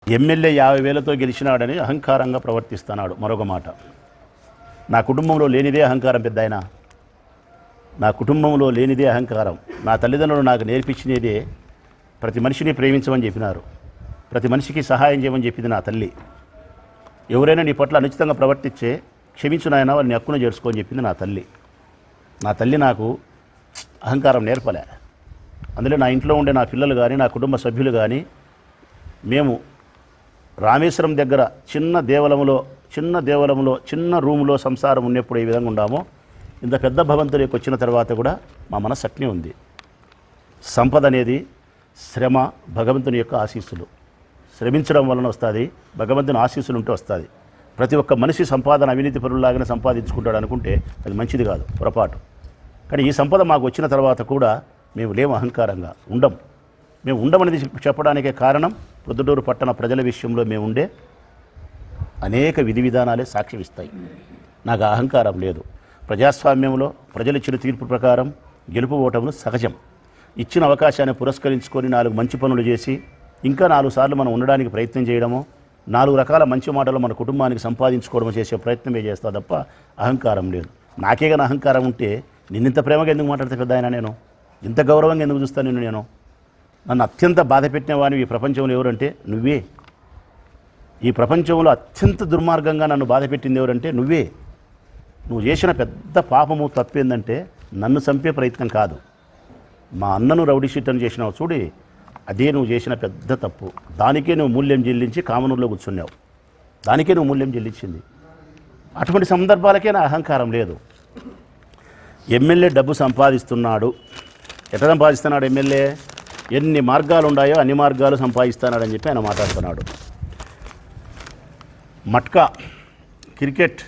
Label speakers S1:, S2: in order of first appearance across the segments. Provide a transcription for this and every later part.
S1: MLA యాభై వేలతో గెలిచినాడని అహంకారంగా ప్రవర్తిస్తున్నాడు మరొక మాట నా కుటుంబంలో లేనిదే అహంకారం పెద్ద ఆయన నా కుటుంబంలో లేనిదే అహంకారం నా తల్లిదండ్రులు నాకు నేర్పించినదే ప్రతి మనిషిని ప్రేమించమని చెప్పినారు ప్రతి మనిషికి సహాయం చేయమని చెప్పింది నా తల్లి ఎవరైనా నీ పట్ల అనుచితంగా ప్రవర్తించే క్షమించు నాయన వాళ్ళని హక్కును చేర్చుకోని చెప్పింది నా తల్లి నా తల్లి నాకు అహంకారం నేర్పలే అందులో నా ఇంట్లో ఉండే నా పిల్లలు కానీ నా కుటుంబ సభ్యులు కానీ మేము రామేశ్వరం దగ్గర చిన్న దేవలంలో చిన్న దేవలంలో చిన్న రూములో సంసారం ఉన్నప్పుడు ఏ విధంగా ఉండామో ఇంత పెద్ద భవంతులకు వచ్చిన తర్వాత కూడా మా మనసు అట్నే ఉంది సంపద అనేది శ్రమ భగవంతుని యొక్క ఆశీస్సులు శ్రమించడం వలన వస్తుంది భగవంతుని ఆశీస్సులు ఉంటే వస్తుంది ప్రతి ఒక్క మనిషి సంపాదన అవినీతి పరులాగానే సంపాదించుకుంటాడు అనుకుంటే అది మంచిది కాదు పొరపాటు కానీ ఈ సంపద మాకు వచ్చిన తర్వాత కూడా మేము లేము అహంకారంగా ఉండం మేము ఉండమనేది చెప్పడానికే కారణం ప్రొద్దుటూరు పట్టణ ప్రజల విషయంలో మేము ఉండే అనేక విధి విధానాలే సాక్ష్యం ఇస్తాయి నాకు ఆ అహంకారం లేదు ప్రజాస్వామ్యంలో ప్రజలు ఇచ్చిన తీర్పు ప్రకారం గెలుపు ఓటములు సహజం ఇచ్చిన అవకాశాన్ని పురస్కరించుకొని నాలుగు మంచి పనులు చేసి ఇంకా నాలుగు సార్లు మనం ఉండడానికి ప్రయత్నం చేయడమో నాలుగు రకాల మంచి మాటలు మన కుటుంబానికి సంపాదించుకోవడం చేసే ప్రయత్నమే చేస్తా తప్ప అహంకారం లేదు నాకే కానీ అహంకారం ఉంటే నిన్నింత ప్రేమగా ఎందుకు మాట్లాడితే పెద్ద ఆయన నేను ఇంత గౌరవంగా ఎందుకు చూస్తాను నిన్ను నేను నన్ను అత్యంత బాధ పెట్టిన వాడిని ఈ ప్రపంచంలో ఎవరంటే నువ్వే ఈ ప్రపంచంలో అత్యంత దుర్మార్గంగా నన్ను బాధ పెట్టింది ఎవరంటే నువ్వే నువ్వు చేసిన పెద్ద పాపము తప్పేందంటే నన్ను చంపే ప్రయత్నం కాదు మా అన్నను రౌడీ షీటర్ని చేసినావు చూడి అదే నువ్వు చేసిన పెద్ద తప్పు దానికే నువ్వు మూల్యం చెల్లించి కామనూరులో కూర్చున్నావు దానికే నువ్వు మూల్యం చెల్లించింది అటువంటి సందర్భాలకే నా అహంకారం లేదు ఎమ్మెల్యే డబ్బు సంపాదిస్తున్నాడు ఎట్లా సంపాదిస్తున్నాడు ఎమ్మెల్యే ఎన్ని మార్గాలు ఉన్నాయో అన్ని మార్గాలు సంపాదిస్తున్నాడని చెప్పి ఆయన మాట్లాడుతున్నాడు మట్కా క్రికెట్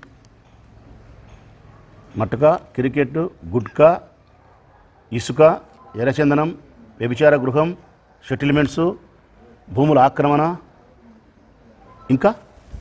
S1: మట్కా క్రికెట్ గుట్కా ఇసుక ఎర్రచందనం వ్యభిచార గృహం సెటిల్మెంట్సు భూముల ఆక్రమణ ఇంకా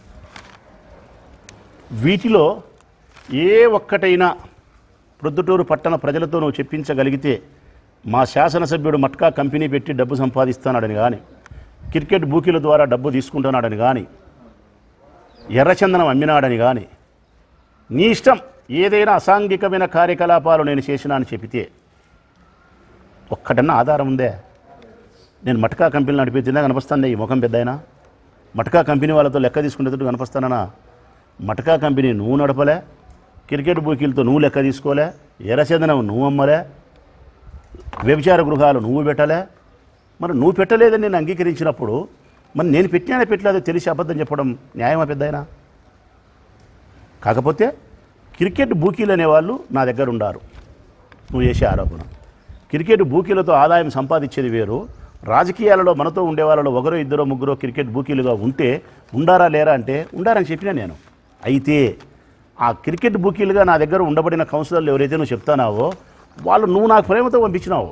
S1: వీటిలో ఏ ఒక్కటైనా ప్రొద్దుటూరు పట్టణ ప్రజలతో నువ్వు చెప్పించగలిగితే మా శాసనసభ్యుడు మట్కా కంపెనీ పెట్టి డబ్బు సంపాదిస్తున్నాడని కానీ క్రికెట్ బూకీల ద్వారా డబ్బు తీసుకుంటున్నాడని కానీ ఎర్రచందనం అమ్మినాడని కానీ నీ ఇష్టం ఏదైనా అసాంఘికమైన కార్యకలాపాలు నేను చేసినా అని చెబితే ఒక్కటన్నా ఆధారం ఉందే నేను మటకా కంపెనీలు నడిపించిందా కనిపిస్తుంది ఈ ముఖం పెద్దయినా మటకా కంపెనీ వాళ్ళతో లెక్క తీసుకునేటట్టు కనిపిస్తానా మటకా కంపెనీ నువ్వు నడపలే క్రికెట్ బూకీలతో నువ్వు లెక్క తీసుకోలే ఎర్రచందనం నువ్వు అమ్మలే వ్యభిచార గృహాలు నువ్వు పెట్టలే మరి నువ్వు పెట్టలేదని నేను అంగీకరించినప్పుడు మరి నేను పెట్టినా పెట్టలేదో తెలిసి అబద్ధం చెప్పడం న్యాయమా పెద్దయినా కాకపోతే క్రికెట్ బూకీలు అనేవాళ్ళు నా దగ్గర ఉండారు నువ్వు చేసే ఆరోపణ క్రికెట్ బూకీలతో ఆదాయం సంపాదించేది వేరు రాజకీయాలలో మనతో ఉండే వాళ్ళలో ఒకరో ఇద్దరో ముగ్గురో క్రికెట్ బూకీలుగా ఉంటే ఉండారా లేరా అంటే ఉండారని చెప్పినా నేను అయితే ఆ క్రికెట్ బూకీలుగా నా దగ్గర ఉండబడిన కౌన్సిలర్లు ఎవరైతే నువ్వు చెప్తానావో వాళ్ళు నువ్వు నాకు ప్రేమతో పంపించినావు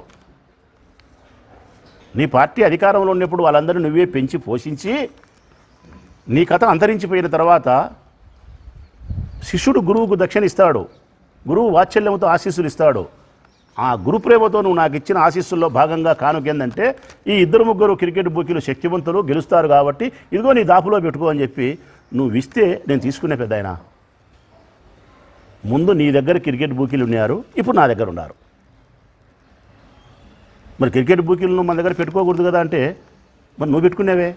S1: నీ పార్టీ అధికారంలో ఉన్నప్పుడు వాళ్ళందరూ నువ్వే పెంచి పోషించి నీ కథ అంతరించిపోయిన తర్వాత శిష్యుడు గురువుకు దక్షిణ ఇస్తాడు గురువు వాత్సల్యంతో ఆశీస్సులు ఇస్తాడు ఆ గురు ప్రేమతో నువ్వు నాకు ఇచ్చిన ఆశీస్సుల్లో భాగంగా కానుకేందంటే ఈ ఇద్దరు ముగ్గురు క్రికెట్ బుకీలు శక్తివంతులు గెలుస్తారు కాబట్టి ఇదిగో నీ దాపులో పెట్టుకో అని చెప్పి నువ్వు ఇస్తే నేను తీసుకునే పెద్ద ఆయన ముందు నీ దగ్గర క్రికెట్ బూకీలు ఉన్నారు ఇప్పుడు నా దగ్గర ఉన్నారు మరి క్రికెట్ బూకీలను మన దగ్గర పెట్టుకోకూడదు కదా అంటే మరి నువ్వు పెట్టుకునేవే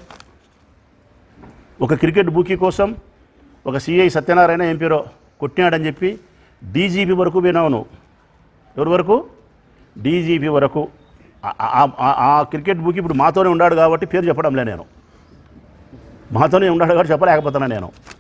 S1: ఒక క్రికెట్ బూకీ కోసం ఒక సిఐ సత్యనారాయణ ఎంపీరో కొట్టినాడని చెప్పి డీజీపీ వరకు పోయినావు నువ్వు ఎవరి వరకు డీజీపీ వరకు ఆ- ఆ- ఆ- ఆ క్రికెట్ బుక్ ఇప్పుడు మాతోనే ఉన్నాడు కాబట్టి పేరు చెప్పడంలే నేను మాతోనే ఉన్నాడు కాబట్టి చెప్పలేకపోతున్నా నేను